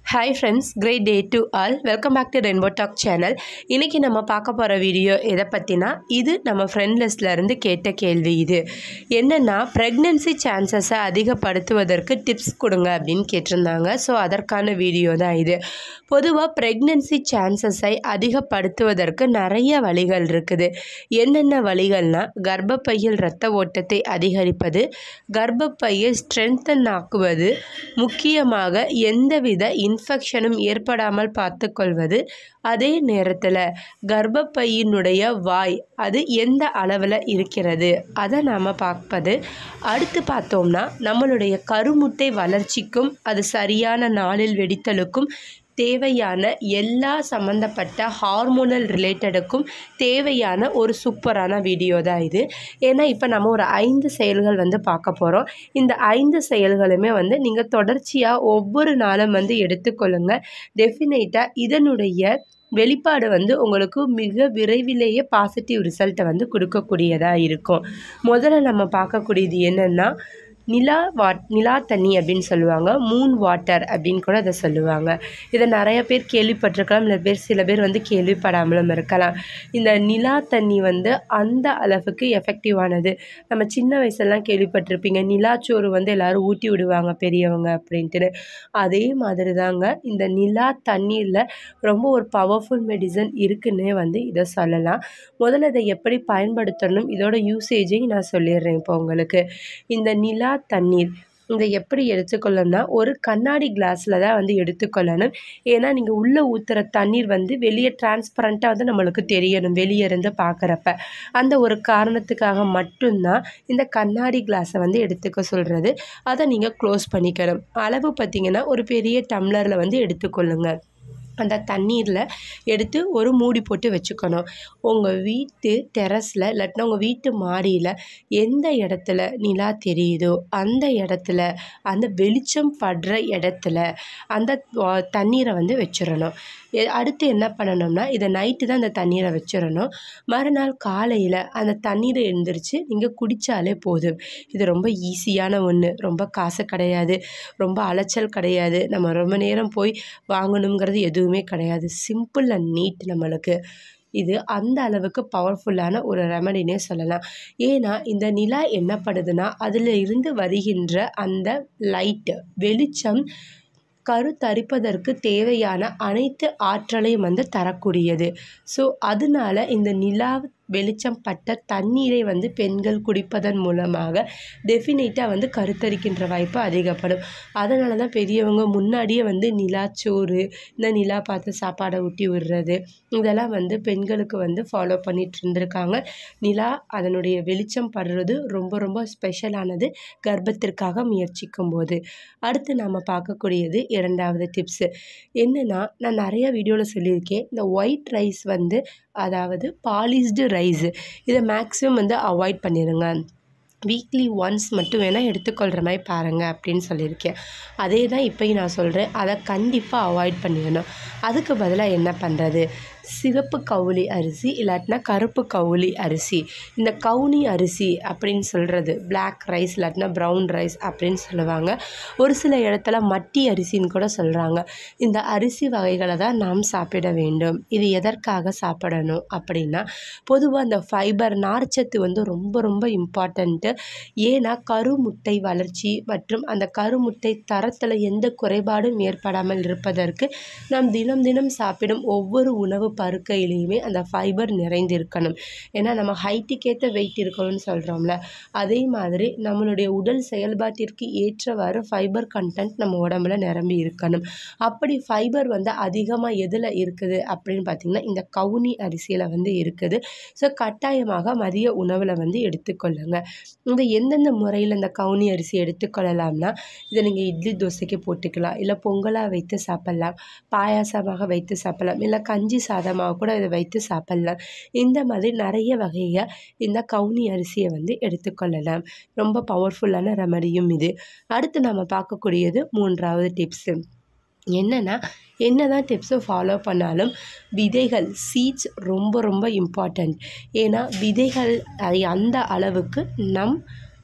hi friends great day to all welcome back to rainbow talk channel இன்றைக்கி நம்ம பார்க்க போகிற வீடியோ எதை பற்றினா இது நம்ம ஃப்ரெண்ட் லிஸ்ட்லேருந்து கேட்ட கேள்வி இது என்னென்னா ப்ரெக்னென்சி சான்சஸை அதிகப்படுத்துவதற்கு டிப்ஸ் கொடுங்க அப்படின்னு கேட்டிருந்தாங்க ஸோ அதற்கான வீடியோ தான் இது பொதுவாக ப்ரெக்னென்சி சான்சஸை அதிகப்படுத்துவதற்கு நிறைய வழிகள் இருக்குது என்னென்ன வழிகள்னால் கர்ப்பப்பையில் இரத்த ஓட்டத்தை அதிகரிப்பது கர்ப்பப்பையை ஸ்ட்ரென்தன் ஆக்குவது முக்கியமாக எந்தவித இன்ஃபெக்ஷனும் ஏற்படாமல் பார்த்துக்கொள்வது அதே நேரத்தில் கர்ப்பப்பையினுடைய வாய் அது எந்த அளவில் இருக்கிறது அதை நாம் பார்ப்பது அடுத்து பார்த்தோம்னா நம்மளுடைய கருமுட்டை வளர்ச்சிக்கும் அது சரியான நாளில் வெடித்தலுக்கும் தேவையான எல்லா சம்மந்தப்பட்ட ஹார்மோனல் ரிலேட்டடுக்கும் தேவையான ஒரு சூப்பரான வீடியோ தான் இது ஏன்னா இப்போ நம்ம ஒரு ஐந்து செயல்கள் வந்து பார்க்க போகிறோம் இந்த ஐந்து செயல்களுமே வந்து நீங்கள் தொடர்ச்சியாக ஒவ்வொரு நாளும் வந்து எடுத்துக்கொள்ளுங்க டெஃபினேட்டாக இதனுடைய வெளிப்பாடு வந்து உங்களுக்கு மிக விரைவிலேயே பாசிட்டிவ் ரிசல்ட்டை வந்து கொடுக்கக்கூடியதாக இருக்கும் முதல்ல நம்ம பார்க்கக்கூடியது என்னென்னா நிலா வாட் நிலா தண்ணி அப்படின்னு சொல்லுவாங்க மூன் வாட்டர் அப்படின்னு கூட அதை சொல்லுவாங்க இதை நிறைய பேர் கேள்விப்பட்டிருக்கலாம் இல்லை பேர் சில பேர் வந்து கேள்விப்படாமலும் இருக்கலாம் இந்த நிலா தண்ணி வந்து அந்த அளவுக்கு எஃபெக்டிவானது நம்ம சின்ன வயசுலலாம் கேள்விப்பட்டிருப்பீங்க நிலாச்சோறு வந்து எல்லோரும் ஊட்டி விடுவாங்க பெரியவங்க அப்படின்ட்டு அதே மாதிரி தாங்க இந்த நிலா தண்ணீரில் ரொம்ப ஒரு பவர்ஃபுல் மெடிசன் இருக்குன்னே வந்து இதை சொல்லலாம் முதல்ல இதை எப்படி பயன்படுத்தணும் இதோட யூசேஜையும் நான் சொல்லிடுறேன் இப்போ உங்களுக்கு இந்த நிலா தண்ணீர் இதை எப்படி எடுத்துக்கொள்ளணும்னா ஒரு கண்ணாடி கிளாஸில் தான் வந்து எடுத்துக்கொள்ளணும் ஏன்னா நீங்கள் உள்ளே ஊற்றுற தண்ணீர் வந்து வெளியே டிரான்ஸ்பரண்ட்டாக வந்து நம்மளுக்கு தெரியணும் வெளியே இருந்து பார்க்குறப்ப அந்த ஒரு காரணத்துக்காக மட்டும்தான் இந்த கண்ணாடி கிளாஸை வந்து எடுத்துக்க சொல்கிறது அதை நீங்கள் க்ளோஸ் பண்ணிக்கணும் அளவு பார்த்திங்கன்னா ஒரு பெரிய டம்ளரில் வந்து எடுத்துக்கொள்ளுங்கள் அந்த தண்ணீரில் எடுத்து ஒரு மூடி போட்டு வச்சுக்கணும் உங்கள் வீட்டு டெரஸில் இல்லாட்டினா உங்கள் வீட்டு மாடியில் எந்த இடத்துல நிலா தெரியுதோ அந்த இடத்துல அந்த வெளிச்சம் படுற இடத்துல அந்த தண்ணீரை வந்து வச்சிடணும் அடுத்து என்ன பண்ணணும்னா இதை நைட்டு தான் அந்த தண்ணீரை வச்சிடணும் மறுநாள் காலையில் அந்த தண்ணீரை எழுந்திரிச்சு நீங்கள் குடித்தாலே போதும் இது ரொம்ப ஈஸியான ஒன்று ரொம்ப காசு கிடையாது ரொம்ப அலைச்சல் கிடையாது நம்ம ரொம்ப நேரம் போய் வாங்கணுங்கிறது எதுவுமே கிடையாது சிம்பிள் அண்ட் நீட் நம்மளுக்கு இது அந்த அளவுக்கு பவர்ஃபுல்லான ஒரு ரெமடினே சொல்லலாம் ஏன்னா இந்த நிலா என்ன பண்ணுதுன்னா அதில் இருந்து வருகின்ற அந்த லைட்டு வெளிச்சம் கருத்தரிப்பதற்கு தேவையான அனைத்து ஆற்றலையும் வந்து தரக்கூடியது ஸோ அதனால இந்த நிலா வெளிச்சம் பட்ட தண்ணீரை வந்து பெண்கள் குடிப்பதன் மூலமாக டெஃபினேட்டாக வந்து கருத்தரிக்கின்ற வாய்ப்பு அதிகப்படும் அதனால தான் பெரியவங்க முன்னாடியே வந்து நிலாச்சோறு இந்த நிலா பார்த்து சாப்பாடை ஊட்டி விடுறது இதெல்லாம் வந்து பெண்களுக்கு வந்து ஃபாலோ பண்ணிட்டு இருந்திருக்காங்க நிலா அதனுடைய வெளிச்சம் படுறது ரொம்ப ரொம்ப ஸ்பெஷலானது கர்ப்பத்திற்காக முயற்சிக்கும் போது அடுத்து நம்ம பார்க்கக்கூடியது இரண்டாவது டிப்ஸு என்னென்னா நான் நிறைய வீடியோவில் சொல்லியிருக்கேன் இந்த ஒயிட் ரைஸ் வந்து அதாவது பாலிஷ்டு ரைஸு இதை மேக்ஸிமம் வந்து அவாய்ட் பண்ணிடுங்க வீக்லி ஒன்ஸ் மட்டும் வேணால் எடுத்துக்கொள்கிற மாதிரி பாருங்கள் அப்படின்னு சொல்லியிருக்கேன் அதே தான் இப்போயும் நான் சொல்கிறேன் அதை கண்டிப்பாக அவாய்ட் பண்ணிடணும் அதுக்கு பதிலாக என்ன பண்ணுறது சிவப்பு கவுளி அரிசி இல்லாட்டினா கருப்பு கவுளி அரிசி இந்த கவுனி அரிசி அப்படின்னு சொல்கிறது பிளாக் ரைஸ் இல்லாட்டினா ப்ரௌன் ரைஸ் அப்படின்னு சொல்லுவாங்க ஒரு சில இடத்துல மட்டி அரிசின்னு கூட சொல்கிறாங்க இந்த அரிசி வகைகளை தான் நாம் சாப்பிட வேண்டும் இது எதற்காக சாப்பிடணும் அப்படின்னா பொதுவாக அந்த ஃபைபர் நார்ச்சத்து வந்து ரொம்ப ரொம்ப இம்பார்ட்டண்ட்டு ஏன்னா கருமுட்டை வளர்ச்சி மற்றும் அந்த கருமுட்டை தரத்தில் எந்த குறைபாடும் ஏற்படாமல் இருப்பதற்கு நாம் தினம் தினம் சாப்பிடும் ஒவ்வொரு உணவு பருக்கையிலையுமே அந்த ஃபைபர் நிறைந்திருக்கணும் ஏன்னா நம்ம ஹைட்டுக்கேற்ற வெயிட் இருக்கணும்னு சொல்கிறோம்ல அதே மாதிரி நம்மளுடைய உடல் செயல்பாட்டிற்கு ஏற்றவாறு ஃபைபர் கண்டென்ட் நம்ம உடம்புல நிரம்பி இருக்கணும் அப்படி ஃபைபர் வந்து அதிகமாக எதில் இருக்குது அப்படின்னு பார்த்திங்கன்னா இந்த கவுனி அரிசியில் வந்து இருக்குது ஸோ கட்டாயமாக மதிய உணவில் வந்து எடுத்துக்கொள்ளுங்க இந்த எந்தெந்த முறையில் இந்த கவுனி அரிசி எடுத்துக்கொள்ளலாம்னா இதை நீங்கள் இட்லி தோசைக்கு போட்டுக்கலாம் இல்லை பொங்கலாக வைத்து சாப்பிட்லாம் பாயாசமாக வைத்து சாப்பிட்லாம் இல்லை கஞ்சி சாதமாக கூட இதை வைத்து சாப்பிட்லாம் இந்த மாதிரி நிறைய வகையை இந்த கவுனி அரிசியை வந்து எடுத்துக்கொள்ளலாம் ரொம்ப பவர்ஃபுல்லான ரெமடியும் இது அடுத்து நம்ம பார்க்கக்கூடியது மூன்றாவது டிப்ஸு என்னென்னா என்ன தான் டிப்ஸை ஃபாலோ பண்ணாலும் விதைகள் சீட்ஸ் ரொம்ப ரொம்ப இம்பார்ட்டண்ட் ஏன்னா விதைகள் அதை அந்த அளவுக்கு நம்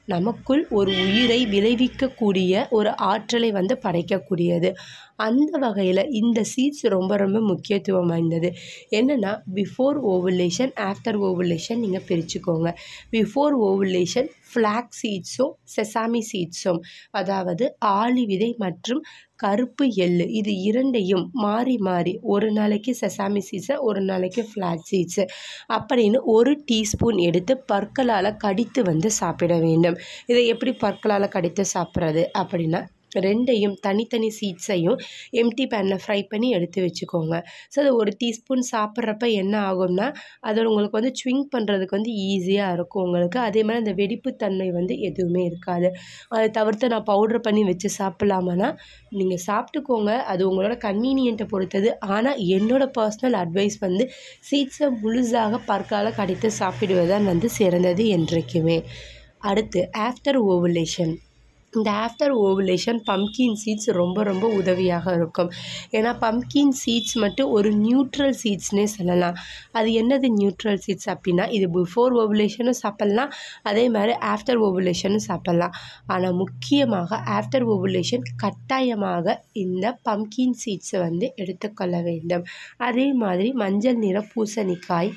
நமக்குள் ஒரு உயிரை விளைவிக்கக்கூடிய ஒரு ஆற்றலை வந்து படைக்கக்கூடியது அந்த வகையில் இந்த சீட்ஸ் ரொம்ப ரொம்ப முக்கியத்துவம் வாய்ந்தது என்னென்னா பிஃபோர் ஓவுலேஷன் ஆஃப்டர் ஓவுலேஷன் நீங்கள் பிரிச்சுக்கோங்க பிஃபோர் ஓவுலேஷன் ஃப்ளாக் சீட்ஸும் செசாமி சீட்ஸும் அதாவது ஆளி விதை மற்றும் கருப்பு எள்ளு இது இரண்டையும் மாறி மாறி ஒரு நாளைக்கு செசாமி சீட்ஸை ஒரு நாளைக்கு ஃப்ளாக் சீட்ஸு அப்படின்னு ஒரு டீஸ்பூன் எடுத்து பற்களால் கடித்து வந்து சாப்பிட வேண்டும் இதை எப்படி பற்களால் கடித்து சாப்பிட்றது அப்படின்னா ரெண்டையும் தனித்தனி சீட்ஸையும் எம்டி பேனில் ஃப்ரை பண்ணி எடுத்து வச்சுக்கோங்க ஸோ அது ஒரு டீஸ்பூன் சாப்பிட்றப்ப என்ன ஆகும்னா அது உங்களுக்கு வந்து ஸ்விங் பண்ணுறதுக்கு வந்து ஈஸியாக இருக்கும் உங்களுக்கு அதே மாதிரி அந்த வெடிப்புத்தன்மை வந்து எதுவுமே இருக்காது அதை தவிர்த்து நான் பவுட்ரு பண்ணி வச்சு சாப்பிட்லாமான்னா நீங்கள் சாப்பிட்டுக்கோங்க அது உங்களோட கன்வீனியண்ட்டை பொறுத்தது ஆனால் என்னோடய பர்சனல் அட்வைஸ் வந்து சீட்ஸை முழுசாக பற்கால கடித்து சாப்பிடுவதுதான் வந்து சிறந்தது என்றைக்குமே அடுத்து ஆஃப்டர் ஓவுலேஷன் இந்த ஆஃப்டர் ஓவுலேஷன் பம்கின் சீட்ஸ் ரொம்ப ரொம்ப உதவியாக இருக்கும் ஏன்னா பம்கின் சீட்ஸ் மட்டும் ஒரு நியூட்ரல் சீட்ஸ்னே சொல்லலாம் அது என்னது நியூட்ரல் சீட்ஸ் அப்படின்னா இது பிஃபோர் ஓவுலேஷனும் சாப்பிட்லாம் அதே மாதிரி ஆஃப்டர் ஓவுலேஷனும் சாப்பிட்லாம் ஆனால் முக்கியமாக ஆஃப்டர் ஓவுலேஷன் கட்டாயமாக இந்த பம்கின் சீட்ஸை வந்து எடுத்துக்கொள்ள வேண்டும் அதே மாதிரி மஞ்சள் நிற பூசணிக்காய்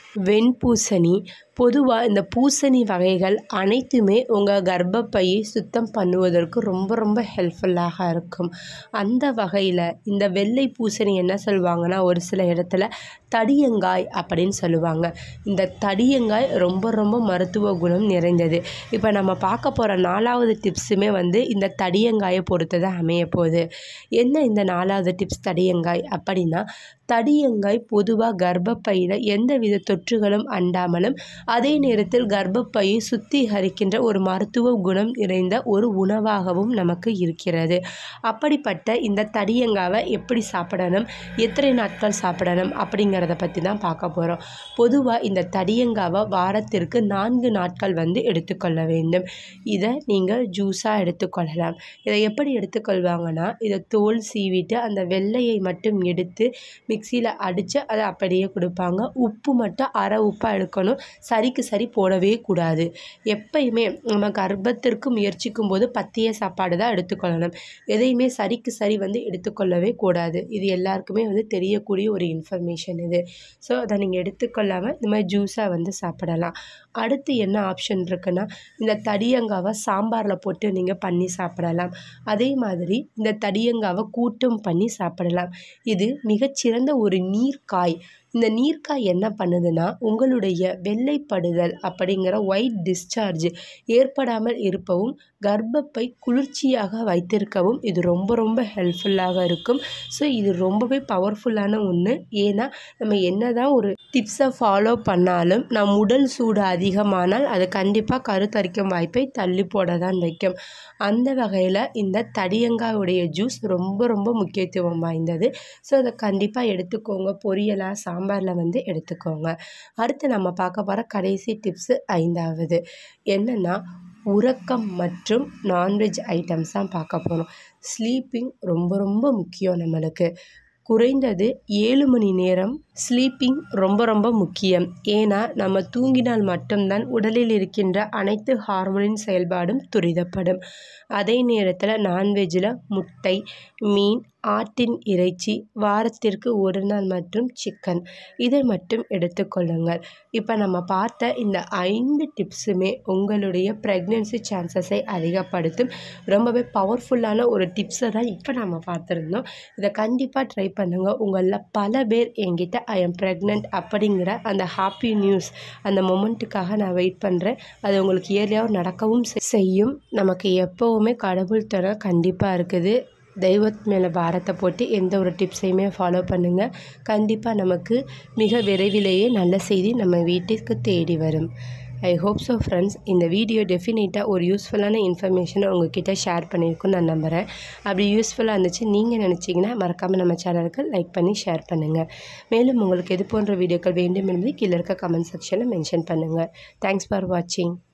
வெண்பூசணி பொதுவாக இந்த பூசணி வகைகள் அனைத்துமே உங்கள் கர்ப்பப்பையை சுத்தம் பண்ணுவதற்கு ரொம்ப ரொம்ப ஹெல்ப்ஃபுல்லாக இருக்கும் அந்த வகையில் இந்த வெள்ளை பூசணி என்ன சொல்லுவாங்கன்னா ஒரு சில இடத்துல தடியங்காய் அப்படின்னு சொல்லுவாங்க இந்த தடியங்காய் ரொம்ப ரொம்ப மருத்துவ குணம் நிறைந்தது இப்போ நம்ம பார்க்க போகிற நாலாவது டிப்ஸுமே வந்து இந்த தடியங்காயை பொறுத்து தான் அமைய போகுது என்ன இந்த நாலாவது டிப்ஸ் தடியங்காய் அப்படின்னா தடியங்காய் பொதுவாக கர்ப்பப்பையில் எந்தவித தொற்றுகளும் அண்டாமலும் அதே நேரத்தில் கர்ப்பப்பையை சுத்திகரிக்கின்ற ஒரு மருத்துவ குணம் நிறைந்த ஒரு உணவாகவும் நமக்கு இருக்கிறது அப்படிப்பட்ட இந்த தடியங்காவை எப்படி சாப்பிடணும் எத்தனை நாட்கள் சாப்பிடணும் அப்படிங்கிறத பற்றி தான் பார்க்க போகிறோம் பொதுவாக இந்த தடியங்காவை வாரத்திற்கு நான்கு நாட்கள் வந்து எடுத்துக்கொள்ள வேண்டும் இதை நீங்கள் ஜூஸாக எடுத்துக்கொள்ளலாம் இதை எப்படி எடுத்துக்கொள்வாங்கன்னா இதை தோல் சீவிட்டு அந்த வெள்ளையை மட்டும் எடுத்து மிக்சியில் அடித்து அதை அப்படியே கொடுப்பாங்க உப்பு மட்டும் அரை உப்பாக எடுக்கணும் சரிக்கு சரி போடவே கூடாது எப்பயுமே நம்ம கர்ப்பத்திற்கு முயற்சிக்கும் போது பத்திய சாப்பாடு தான் எடுத்துக்கொள்ளணும் எதையுமே சரிக்கு சரி வந்து எடுத்துக்கொள்ளவே கூடாது இது எல்லாருக்குமே வந்து தெரியக்கூடிய ஒரு இன்ஃபர்மேஷன் இது ஸோ அதை நீங்கள் எடுத்துக்கொள்ளாமல் இந்த மாதிரி ஜூஸாக வந்து சாப்பிடலாம் அடுத்து என்ன ஆப்ஷன் இருக்குன்னா இந்த தடியங்காவை சாம்பாரில் போட்டு நீங்கள் பண்ணி சாப்பிடலாம் அதே மாதிரி இந்த தடியங்காவை கூட்டும் பண்ணி சாப்பிடலாம் இது மிகச்சிறந்த ஒரு நீர்க்காய் இந்த நீர்க்காய் என்ன பண்ணுதுன்னா உங்களுடைய வெள்ளைப்படுதல் அப்படிங்கிற ஒயிட் டிஸ்சார்ஜ் ஏற்படாமல் இருப்பவும் கர்ப்பப்பை குளிர்ச்சியாக வைத்திருக்கவும் இது ரொம்ப ரொம்ப ஹெல்ப்ஃபுல்லாக இருக்கும் ஸோ இது ரொம்பவே பவர்ஃபுல்லான ஒன்று ஏன்னா நம்ம என்ன தான் ஒரு டிப்ஸை ஃபாலோ பண்ணாலும் நம் உடல் சூடு அதிகமானால் அது கண்டிப்பாக கருத்தரிக்கும் வாய்ப்பை தள்ளி போட தான் வைக்கும் அந்த வகையில் இந்த தடியங்காயுடைய ஜூஸ் ரொம்ப ரொம்ப முக்கியத்துவம் வாய்ந்தது ஸோ அதை கண்டிப்பாக எடுத்துக்கோங்க பொரியலாக சாம்பாரில் வந்து எடுத்துக்கோங்க அடுத்து நம்ம பார்க்க போகிற கடைசி டிப்ஸு ஐந்தாவது என்னென்னா உறக்கம் மற்றும் நான்வெஜ் ஐட்டம்ஸ் தான் பார்க்க போகிறோம் ஸ்லீப்பிங் ரொம்ப ரொம்ப முக்கியம் நம்மளுக்கு குறைந்தது ஏழு மணி நேரம் ஸ்லீப்பிங் ரொம்ப ரொம்ப முக்கியம் ஏன்னா நம்ம தூங்கினால் மட்டும்தான் உடலில் இருக்கின்ற அனைத்து ஹார்மோனின் செயல்பாடும் துரிதப்படும் அதே நேரத்தில் நான்வெஜ்ஜில் முட்டை மீன் ஆட்டின் இறைச்சி வாரத்திற்கு ஒரு நாள் மற்றும் சிக்கன் இதை மட்டும் எடுத்துக்கொள்ளுங்கள் இப்போ நம்ம பார்த்த இந்த ஐந்து டிப்ஸுமே உங்களுடைய ப்ரெக்னென்சி சான்சஸை அதிகப்படுத்தும் ரொம்பவே பவர்ஃபுல்லான ஒரு டிப்ஸை தான் இப்போ நம்ம பார்த்துருந்தோம் இதை கண்டிப்பாக ட்ரை பண்ணுங்கள் உங்களில் பல பேர் என்கிட்ட ஐ எம் ப்ரெக்னென்ட் அப்படிங்கிற அந்த ஹாப்பி நியூஸ் அந்த மொமெண்ட்டுக்காக நான் வெயிட் பண்ணுறேன் அது உங்களுக்கு இயர்லியாக நடக்கவும் செ- செய்யும் நமக்கு எப்போவுமே கடவுள் தர கண்டிப்பாக இருக்குது தெய்வத் மேலே பாரத்தை போட்டு எந்த ஒரு டிப்ஸையுமே ஃபாலோ பண்ணுங்கள் கண்டிப்பாக நமக்கு மிக விரைவிலேயே நல்ல செய்தி நம்ம வீட்டிற்கு தேடி வரும் ஐ ஹோப் ஸோ ஃப்ரெண்ட்ஸ் இந்த வீடியோ டெஃபினட்டாக ஒரு யூஸ்ஃபுல்லான இன்ஃபர்மேஷனை உங்ககிட்ட ஷேர் பண்ணியிருக்குன்னு நான் நம்புகிறேன் அப்படி யூஸ்ஃபுல்லாக இருந்துச்சு நீங்கள் நினச்சிங்கன்னா மறக்காமல் நம்ம சேனலுக்கு லைக் பண்ணி ஷேர் பண்ணுங்கள் மேலும் உங்களுக்கு எது போன்ற வீடியோக்கள் வேண்டும் என்பதை கீழே இருக்க கமெண்ட் செக்ஷனில் மென்ஷன் பண்ணுங்கள் தேங்க்ஸ் ஃபார் வாட்சிங்